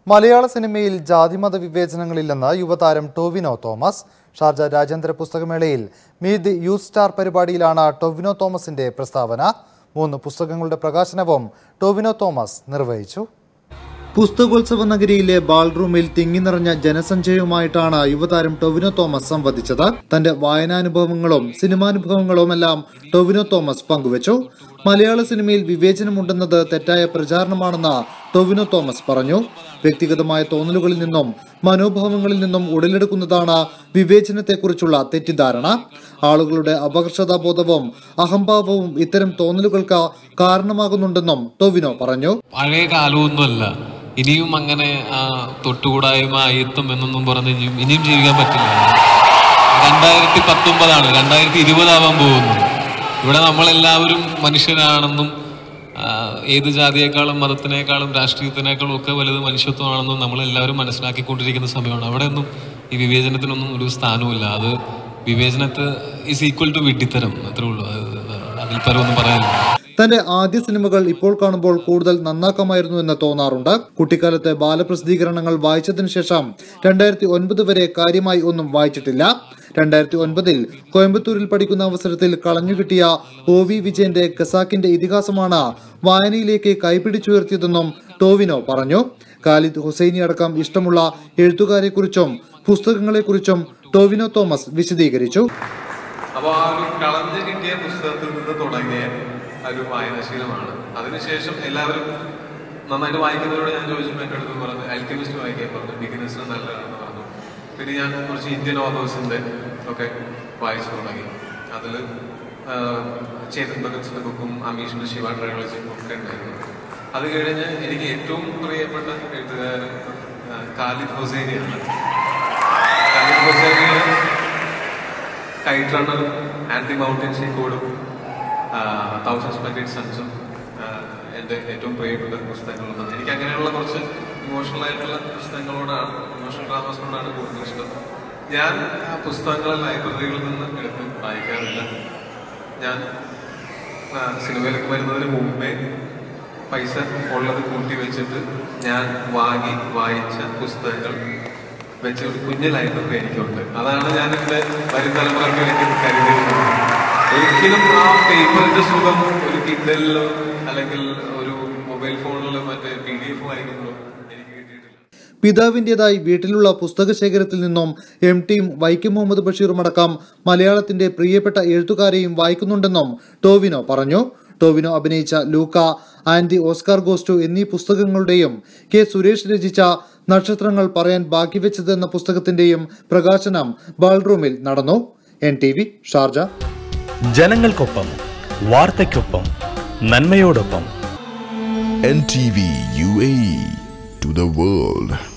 മലയാള സിനിമയിൽ ജാതിമത വിവേചനങ്ങളില്ലെന്ന് യുവതാരം ടോവിനോ തോമസ് ഷാർജ രാജ്യാന്തര പുസ്തകമേളയിൽ മീറ്റ് യൂത്ത് സ്റ്റാർ പരിപാടിയിലാണ് ടൊവിനോ തോമസിന്റെ പ്രസ്താവന മൂന്ന് പുസ്തകങ്ങളുടെ പ്രകാശനവും ടൊവിനോ തോമസ് നിർവഹിച്ചു പുസ്തകോത്സവ നഗരിയിലെ ബാൾറൂമിൽ തിങ്ങി നിറഞ്ഞ ജനസഞ്ചയവുമായിട്ടാണ് യുവതാരം ടൊവിനോ തോമസ് സംവദിച്ചത് തന്റെ വായനാനുഭവങ്ങളും സിനിമാനുഭവങ്ങളും എല്ലാം ടൊവിനോ തോമസ് പങ്കുവച്ചു മലയാള സിനിമയിൽ വിവേചനമുണ്ടെന്നത് തെറ്റായ പ്രചാരണമാണെന്ന് ടൊവിനോ തോമസ് പറഞ്ഞു വ്യക്തിഗതമായ തോന്നലുകളിൽ നിന്നും മനോഭാവങ്ങളിൽ നിന്നും ഉടലെടുക്കുന്നതാണ് വിവേചനത്തെക്കുറിച്ചുള്ള തെറ്റിദ്ധാരണ ആളുകളുടെ അപകർഷതാബോധവും അഹംഭാവവും ഇത്തരം തോന്നലുകൾക്ക് കാരണമാകുന്നുണ്ടെന്നും ടൊവിനോ പറഞ്ഞു പഴയ കാലമൊന്നുമല്ല ഇനിയും അങ്ങനെ ആ, തൊട്ടുകൂടായ്മ അയ്യത്വം എന്നൊന്നും പറഞ്ഞ് ഇനിയും ഇനിയും ജീവിക്കാൻ പറ്റില്ല രണ്ടായിരത്തി പത്തൊമ്പതാണ് രണ്ടായിരത്തി ഇരുപതാവാൻ പോകുന്നു ഇവിടെ നമ്മളെല്ലാവരും മനുഷ്യരാണെന്നും ആ, ഏത് ജാതിയേക്കാളും മതത്തിനേക്കാളും രാഷ്ട്രീയത്തിനേക്കാളും ഒക്കെ വലുത് മനുഷ്യത്വമാണെന്നും നമ്മളെല്ലാവരും മനസ്സിലാക്കിക്കൊണ്ടിരിക്കുന്ന സമയമാണ് അവിടെയൊന്നും ഈ വിവേചനത്തിനൊന്നും ഒരു സ്ഥാനവുമില്ല അത് വിവേചനത്തെ ഈസ് ഈക്വൽ ടു വിഡ്ഢിത്തരം അത്രേ ഉള്ളൂ അത് അതിൽ പരമൊന്നും പറയാനില്ല തന്റെ ആദ്യ സിനിമകൾ ഇപ്പോൾ കാണുമ്പോൾ കൂടുതൽ നന്നാക്കാമായിരുന്നു എന്ന് തോന്നാറുണ്ട് കുട്ടിക്കാലത്തെ ബാലപ്രസിദ്ധീകരണങ്ങൾ വായിച്ചതിനു ശേഷം രണ്ടായിരത്തി ഒൻപത് വരെ കാര്യമായി ഒന്നും വായിച്ചിട്ടില്ല രണ്ടായിരത്തി ഒൻപതിൽ കോയമ്പത്തൂരിൽ പഠിക്കുന്ന അവസരത്തിൽ കളഞ്ഞുകിട്ടിയ ഒ വി വിജയന്റെ ഖസാക്കിന്റെ ഇതിഹാസമാണ് വായനയിലേക്ക് കൈപിടിച്ചുയർത്തിയതെന്നും ടോവിനോ പറഞ്ഞു ഖാലിദ് ഹുസൈനി അടക്കം ഇഷ്ടമുള്ള എഴുത്തുകാരെക്കുറിച്ചും പുസ്തകങ്ങളെക്കുറിച്ചും ടോവിനോ തോമസ് വിശദീകരിച്ചു അപ്പോൾ ആ ഒരു കളഞ്ഞു കിട്ടിയ പുസ്തകത്തിൽ നിന്ന് തുടങ്ങിയ ഒരു വായനാശീലമാണ് അതിനുശേഷം എല്ലാവരും നന്നായിട്ട് വായിക്കുന്നവരോട് ഞാൻ ചോദിച്ചപ്പോൾ എൻ്റെ അടുത്ത് പറഞ്ഞു അൽക്കമിസ്റ്റ് വായിക്കാൻ പറഞ്ഞു ബിഗിനേഴ്സിന് നല്ലതാണെന്ന് പറഞ്ഞു പിന്നെ ഞാൻ കുറച്ച് ഇന്ത്യൻ ഓതേഴ്സിൻ്റെ ഒക്കെ വായിച്ചു തുടങ്ങി അതിൽ ചേതൻ ഭഗത് ബുക്കും അമീഷിൻ്റെ ശിവ ട്രയോളജിയും ഒക്കെ ഉണ്ടായിരുന്നു അത് കഴിഞ്ഞ് എനിക്ക് ഏറ്റവും പ്രിയപ്പെട്ട എഴുത്തുകാരൻ ആ, ഖാലിദ് ഹുസൈനിയാണ് ഖാലിദ് ഹുസൈനിയെ കൈറ്റ് റണ്ണർ ആൻറ്റി മൗണ്ടൻ ഷീക്കോടും തൗസൻഡ് സ്പ്ലെൻഡിഡ് സൺസും എൻ്റെ ഏറ്റവും പ്രിയപ്പെട്ട പുസ്തകങ്ങളൊന്നാണ് എനിക്ക് അങ്ങനെയുള്ള കുറച്ച് ഇമോഷണൽ ആയിട്ടുള്ള പുസ്തകങ്ങളോടാണ് ഇമോഷണൽ ഡ്രാമാസിനോടാണ് കൂടുതൽ ഇഷ്ടം ഞാൻ ആ പുസ്തകങ്ങൾ ലൈബ്രറികളിൽ നിന്ന് എടുത്ത് വായിക്കാറില്ല ഞാൻ ആ, സിനിമയിലേക്ക് വരുന്നതിന് മുമ്പേ പൈസ ഉള്ളത് കൂട്ടി വെച്ചിട്ട് ഞാൻ വാങ്ങി വായിച്ച പുസ്തകങ്ങൾ വെച്ച ഒരു കുഞ്ഞു ലൈബ്രറി എനിക്കുണ്ട് അതാണ് ഞാൻ എന്റെ വരും തലമുറയ്ക്ക് വേണ്ടി കരുതിയിരുന്നത് ഒരിക്കലും ആ പേപ്പറിന്റെ സുഖം ഒരു കിൻഡലിലോ അല്ലെങ്കിൽ ഒരു മൊബൈൽ ഫോണിലോ മറ്റേ പി ഡി എഫ് വായിക്കുമ്പോഴോ എനിക്ക് കിട്ടിയിട്ടില്ല പിതാവിൻ്റെതായി വീട്ടിലുള്ള പുസ്തക ശേഖരത്തിൽ നിന്നും എം ടിയും വൈക്കം മുഹമ്മദ് ബഷീറും അടക്കം മലയാളത്തിന്റെ പ്രിയപ്പെട്ട എഴുത്തുകാരെയും വായിക്കുന്നുണ്ടെന്നും ടോവിനോ പറഞ്ഞു ടോവിനോ അഭിനയിച്ച ലൂക്ക ആൻഡി ഓസ്കാർ ഗോസ്റ്റു എന്നീ പുസ്തകങ്ങളുടെയും കെ സുരേഷ് രചിച്ച നക്ഷത്രങ്ങൾ പറയാൻ ബാക്കി വെച്ചത് എന്ന പുസ്തകത്തിന്റെയും പ്രകാശനം ബാൾറൂമിൽ നടന്നു എൻ ടി വി ഷാർജ ജനങ്ങൾക്കൊപ്പം വാർത്തയ്ക്കൊപ്പം നന്മയോടൊപ്പം NTV UAE to the world.